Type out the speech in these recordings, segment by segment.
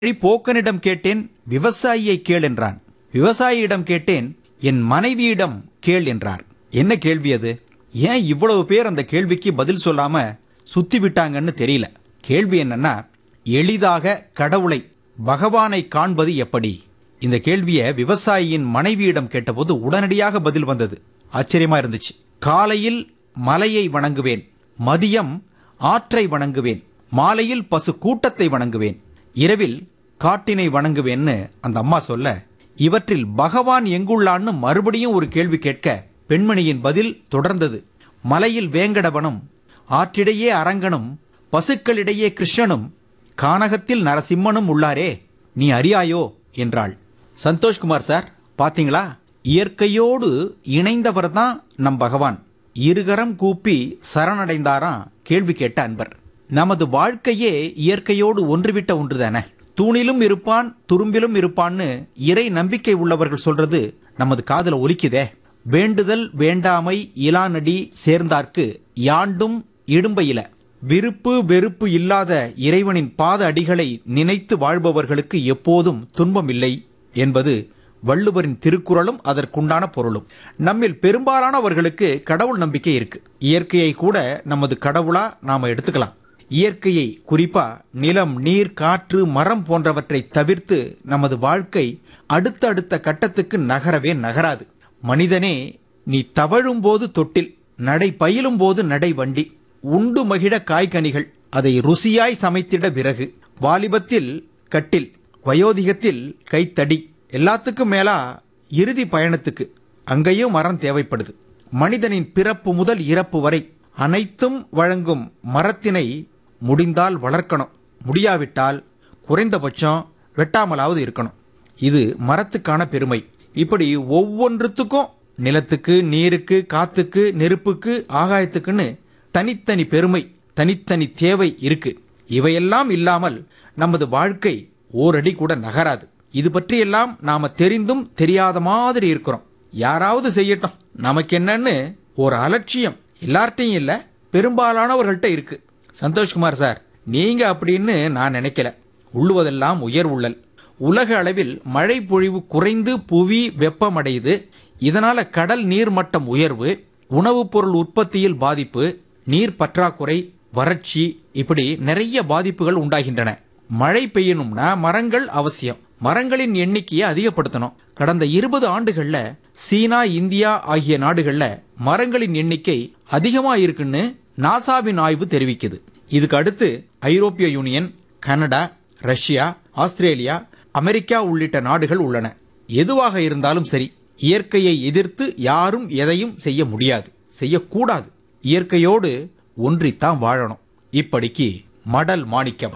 போக்கனிடம் கேட்டேன் விவசாயியை கேள் என்றான் விவசாயியிடம் கேட்டேன் என் மனைவியிடம் கேள் என்றார் என்ன கேள்வி அது ஏன் இவ்வளவு பேர் அந்த கேள்விக்கு பதில் சொல்லாம சுத்தி விட்டாங்கன்னு தெரியல கேள்வி என்னன்னா எளிதாக கடவுளை பகவானை காண்பது எப்படி இந்த கேள்வியை விவசாயியின் மனைவியிடம் கேட்டபோது உடனடியாக பதில் வந்தது ஆச்சரியமா இருந்துச்சு காலையில் மலையை வணங்குவேன் மதியம் ஆற்றை வணங்குவேன் மாலையில் பசு கூட்டத்தை வணங்குவேன் இரவில் காட்டினை வணங்குவேன்னு அந்த அம்மா சொல்ல இவற்றில் பகவான் எங்குள்ளான்னு மறுபடியும் ஒரு கேள்வி கேட்க பெண்மணியின் பதில் தொடர்ந்தது மலையில் வேங்கடவனும் ஆற்றிடையே அரங்கனும் பசுக்களிடையே கிருஷ்ணனும் கானகத்தில் நரசிம்மனும் உள்ளாரே நீ அறியாயோ என்றாள் சந்தோஷ்குமார் சார் பாத்தீங்களா இயற்கையோடு இணைந்தவர் தான் நம் பகவான் இருகரம் கூப்பி சரணடைந்தாராம் கேள்வி கேட்ட அன்பர் நமது வாழ்க்கையே இயற்கையோடு ஒன்றுவிட்ட ஒன்றுதானே தூணிலும் இருப்பான் துரும்பிலும் இருப்பான்னு இறை நம்பிக்கை உள்ளவர்கள் சொல்றது நமது காதுல ஒலிக்குதே வேண்டுதல் வேண்டாமை இலானடி சேர்ந்தார்க்கு யாண்டும் இடும்பையில விருப்பு வெறுப்பு இல்லாத இறைவனின் பாத அடிகளை நினைத்து வாழ்பவர்களுக்கு எப்போதும் துன்பம் இல்லை என்பது வள்ளுவரின் திருக்குறளும் அதற்குண்டான பொருளும் நம்மில் பெரும்பாலானவர்களுக்கு கடவுள் நம்பிக்கை இருக்கு இயற்கையை கூட நமது கடவுளா நாம எடுத்துக்கலாம் இயற்கையை குறிப்பா நிலம் நீர் காற்று மரம் போன்றவற்றை தவிர்த்து நமது வாழ்க்கை அடுத்த அடுத்த கட்டத்துக்கு நகரவே நகராது மனிதனே நீ தவழும் போது தொட்டில் நடை பயிலும் போது நடை வண்டி உண்டு மகிழ காய்கனிகள் அதை ருசியாய் சமைத்திட விறகு வாலிபத்தில் கட்டில் வயோதிகத்தில் கைத்தடி எல்லாத்துக்கும் மேலா இறுதி பயணத்துக்கு அங்கேயும் மரம் தேவைப்படுது மனிதனின் பிறப்பு முதல் இறப்பு வரை அனைத்தும் வழங்கும் மரத்தினை முடிந்தால் வளர்க்கணும் முடியாவிட்டால் குறைந்தபட்சம் வெட்டாமலாவது இருக்கணும் இது மரத்துக்கான பெருமை இப்படி ஒவ்வொன்றுத்துக்கும் நிலத்துக்கு நீருக்கு காத்துக்கு நெருப்புக்கு ஆகாயத்துக்குன்னு தனித்தனி பெருமை தனித்தனி தேவை இருக்கு இவையெல்லாம் இல்லாமல் நமது வாழ்க்கை ஓரடி கூட நகராது இது பற்றியெல்லாம் நாம தெரிந்தும் தெரியாத மாதிரி இருக்கிறோம் யாராவது செய்யட்டும் நமக்கு என்னன்னு ஒரு அலட்சியம் எல்லார்ட்டையும் இல்ல பெரும்பாலானவர்கள்ட்ட இருக்கு சந்தோஷ்குமார் சார் நீங்க அப்படின்னு நான் நினைக்கல உள்ளுவதெல்லாம் உயர் உள்ளல் உலக அளவில் மழை பொழிவு குறைந்து புவி வெப்பமடையுது இதனால கடல் நீர் மட்டம் உயர்வு உணவுப் பொருள் உற்பத்தியில் பாதிப்பு நீர் பற்றாக்குறை வறட்சி இப்படி நிறைய பாதிப்புகள் உண்டாகின்றன மழை பெய்யணும்னா மரங்கள் அவசியம் மரங்களின் எண்ணிக்கையை அதிகப்படுத்தணும் கடந்த இருபது ஆண்டுகள்ல சீனா இந்தியா ஆகிய நாடுகள்ல மரங்களின் எண்ணிக்கை அதிகமா இருக்குன்னு நாசாவின் ஆய்வு தெரிவிக்குது இதுக்கு அடுத்து ஐரோப்பிய union Canada Russia Australia America உள்ளிட்ட நாடுகள் உள்ளன எதுவாக இருந்தாலும் சரி இயற்கையை எதிர்த்து யாரும் எதையும் செய்ய முடியாது செய்யக்கூடாது இயற்கையோடு ஒன்றித்தான் வாழணும் இப்படிக்கு மடல் மாணிக்கம்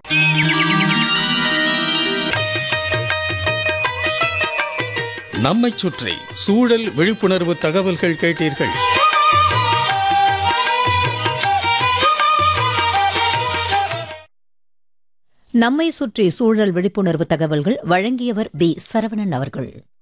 நம்மைச் சுற்றி சூழல் விழிப்புணர்வு தகவல்கள் கேட்டீர்கள் நம்மை சுற்றி சூழல் விழிப்புணர்வு தகவல்கள் வழங்கியவர் பி சரவணன் அவர்கள்